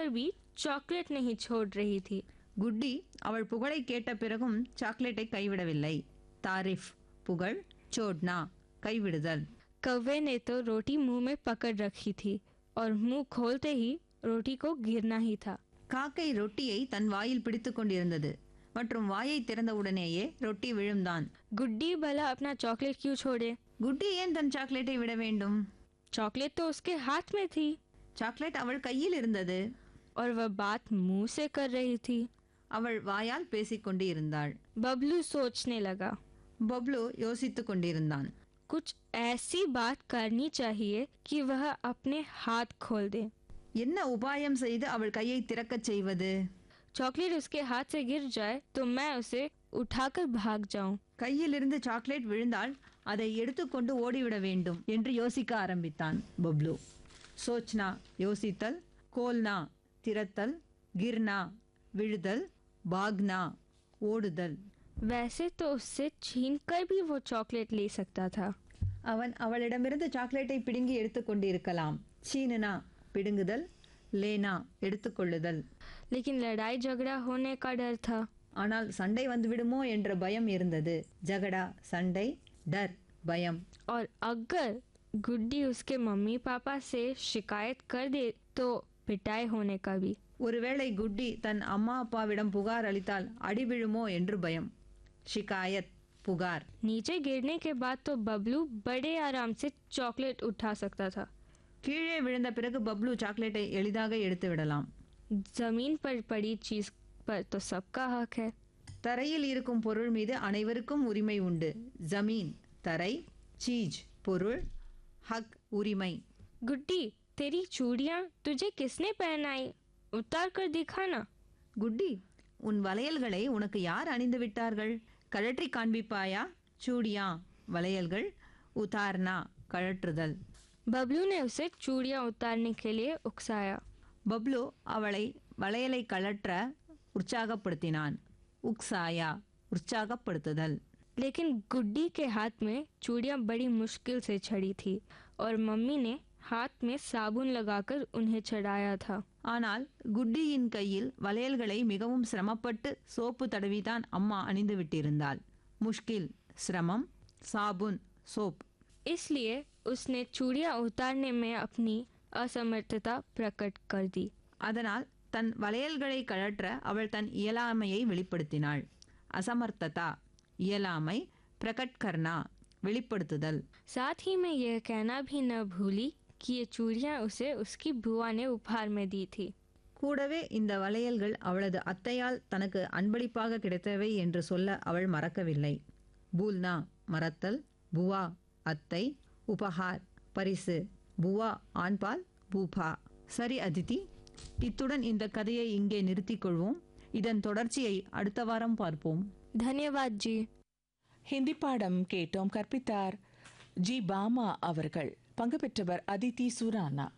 पर भी चॉकलेट नहीं छोड़ रही थी குட்டி அவள் புகழை கேட்ட பிறகும் சாக்லேட்டை கைவிடவில்லை தாரிஃப் புகழ் சோட்னா கைவிடுதல் कौवे ने तो रोटी मुंह में पकड़ रखी थी और मुंह खोलते ही रोटी को गिरना ही था காக்கை ரொட்டியை தன் வாயில் பிடித்து கொண்டிருந்தது மற்றும் வாயை திறந்தவுடனேயே ரொட்டி விழுந்தான் गुड्डी भला अपना चॉकलेट क्यों छोड़े குட்டி ஏன் தன் சாக்லேட்டை விட வேண்டும் चॉकलेट तो उसके हाथ में थी சாக்லேட் அவள் கையில் இருந்தது और वह बात मुंह से कर रही थी அவள் வாயால் பேசிக்கொண்டு இருந்தாள் बबलू सोचने लगा பப்ளு யோசித்துக் கொண்டிருந்தான் कुछ ऐसी बात करनी चाहिए कि वह अपने हाथ खोल दे என்ன உபாயம் செய்து அவள் கையை திறக்கச் செய்வது चॉकलेट उसके हाथ से गिर जाए तो मैं उसे उठाकर भाग जाऊं கையிலிருந்து சாக்லேட் விழுந்தால் அதை எடுத்துக்கொண்டு ஓடிவிட வேண்டும் என்று யோசிக்க ஆரம்பித்தான் பப்ளு சோச்னா யோசித்தல் கோல்னா திறத்தல் கிர்னா விழுதல் பாக்னா ஓடுதல் वैसे तो उससे छीन कर भी वो चॉकलेट ले सकता था அவன் அவளிடமிருந்து சாக்லேட்டை பிடுங்கி எடுத்துக்கொண்டு இருக்கலாம் சீனுனா பிடுங்குதல் லேனா எடுத்துக்கொள்ளுதல் लेकिन लड़ाई झगड़ा होने का डर था ஆனால் சண்டை வந்துவிடுமோ என்ற பயம் இருந்தது ஜகடா சண்டை டர் பயம் और अगर गुड्डी उसके मम्मी पापा से शिकायत कर दे तो पिटाई होने का भी ஒருவேளை குட்டி தன் அம்மா அப்பாவிடம் புகார் அளித்தால் அடி விழுமோ என்று பயம் ஷிகாயத் புகார் नीचे गिरने के बाद तो बबलू बड़े आराम से चॉकलेट उठा सकता था கீழே விழுந்த பிறகு பப்ளு சாக்லேட்டை எளிதாக எடுத்து விடலாம் जमीन पर पड़ी चीज पर तो सबका हक है தரையில் இருக்கும் பொருள் மீது அனைவருக்கும் உரிமை உண்டு ஜமீன் தரை சீஜ் பொருள் ஹக் உரிமை गुड्डी तेरी चूड़ियां तुझे किसने पहनाई उतार कर दिखाना குட்டி உன் வளையல்களை உனக்கு யார் அணிந்து விட்டார்கள் கழற்றி காண்பிப்பாயா சூடியா வளையல்கள் உதார்னா கழற்றுதல் बबलू ने उसे चूड़ियां उतारने के लिए उकसाया பப்ளு அவளை வளையலை கழற்ற உற்சாகப்படுத்தினான் உக்சாயா உற்சாகப்படுத்துதல் लेकिन गुड्डी के हाथ में चूड़ियां बड़ी मुश्किल से छड़ी थी और मम्मी ने हाथ में साबुन लगाकर उन्हें चढ़ाया था ஆனால் குட்டியின் கையில் வளையல்களை மிகவும் சிரமப்பட்டு சோப்பு தடவிதான் அம்மா அணிந்து விட்டிருந்தாள் முஷ்கில் சிரமம் சாபுன் சோப் इसलिए उसने चूड़ियां उतारने में अपनी असमर्थता प्रकट कर दी அதனால் தன் வளையல்களை கழற்ற அவள் தன் இயலாமையை வெளிப்படுத்தினாள் அசமர்த்ததா இயலாமை பிரகட் கர்னா வெளிப்படுத்துதல் साथ ही मैं यह कहना भी न भूली कि ये चूड़ियां उसे उसकी बुआ ने उपहार में दी थी கூடவே இந்த வளையல்கள் அவளது அத்தையால் தனக்கு அன்பளிப்பாக கிடைத்தவை என்று சொல்ல அவள் மறக்கவில்லை பூல்னா மறத்தல் புவா அத்தை உபஹார் பரிசு புவா ஆண்பால் பூபா சரி அதிதி இத்துடன் இந்த கதையை இங்கே நிறுத்திக் கொள்வோம் இதன் தொடர்ச்சியை அடுத்த வாரம் பார்ப்போம் धन्यवाद जी ஹிந்தி பாடம் கேட்டோம் கற்பித்தார் ஜி பாமா அவர்கள் பங்கு பெற்றவர் அதிதி சுரானா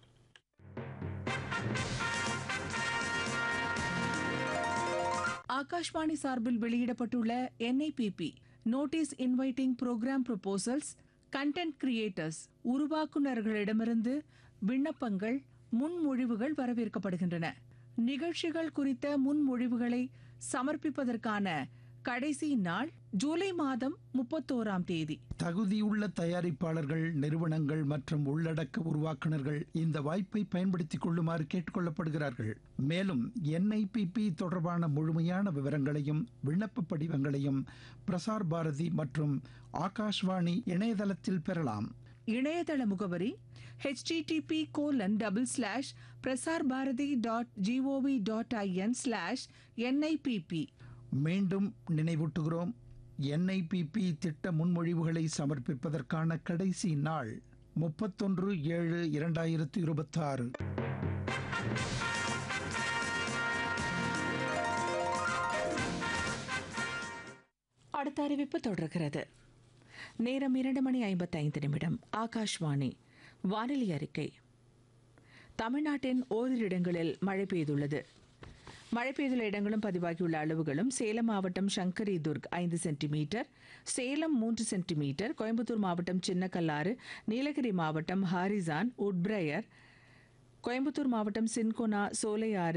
ஆகாஷ்வாணி சார்பில் வெளியிடப்பட்டுள்ள NIPP notice inviting program proposals content creators உருவாக்குநர்களிடமிருந்து விண்ணப்பங்கள் முன்மொழிவுகள் வரவேற்கப்படுகின்றன நிகழ்ச்சிகள் குறித்த முன்மொழிவுகளை சமர்ப்பிப்பதற்கான கடைசி நாள் ஜூலை மாதம் முப்பத்தோராம் தேதி தகுதியுள்ள தயாரிப்பாளர்கள் நிறுவனங்கள் மற்றும் உள்ளடக்க உருவாக்குனர்கள் இந்த வாய்ப்பை பயன்படுத்திக் கொள்ளுமாறு கேட்டுக்கொள்ளப்படுகிறார்கள் மேலும் என்ஐபிபி தொடர்பான முழுமையான விவரங்களையும் விண்ணப்ப படிவங்களையும் பிரசார் பாரதி மற்றும் ஆகாஷ்வாணி இணையதளத்தில் பெறலாம் இணையதள முகவரி http colon double slash Prasar Bharati dot GOV dot IN slash NIPP மீண்டும் நினைவூட்டுகிறோம் என்ஐபிபி திட்ட முன்மொழிவுகளை சமர்ப்பிப்பதற்கான கடைசி நாள் முப்பத்தொன்று ஏழு இரண்டாயிரத்து இருபத்தாறு அடுத்த அறிவிப்பு தொடர்கிறது நேரம் இரண்டு மணி ஐம்பத்தைந்து நிமிடம் ஆகாஷ்வாணி வானிலை அறிக்கை தமிழ்நாட்டின் ஓரிரு இடங்களில் மழை பெய்துள்ளது மழை பெய்துள்ள இடங்களும் பதிவாகியுள்ள அளவுகளும் சேலம் மாவட்டம் சங்கரி துர்க் ஐந்து சென்டிமீட்டர் சேலம் மூன்று சென்டிமீட்டர் கோயம்புத்தூர் மாவட்டம் சின்னக்கல்லாறு நீலகிரி மாவட்டம் ஹாரிசான் உட்பிரயர் கோயம்புத்தூர் மாவட்டம் சின்கோனா சோலையாறு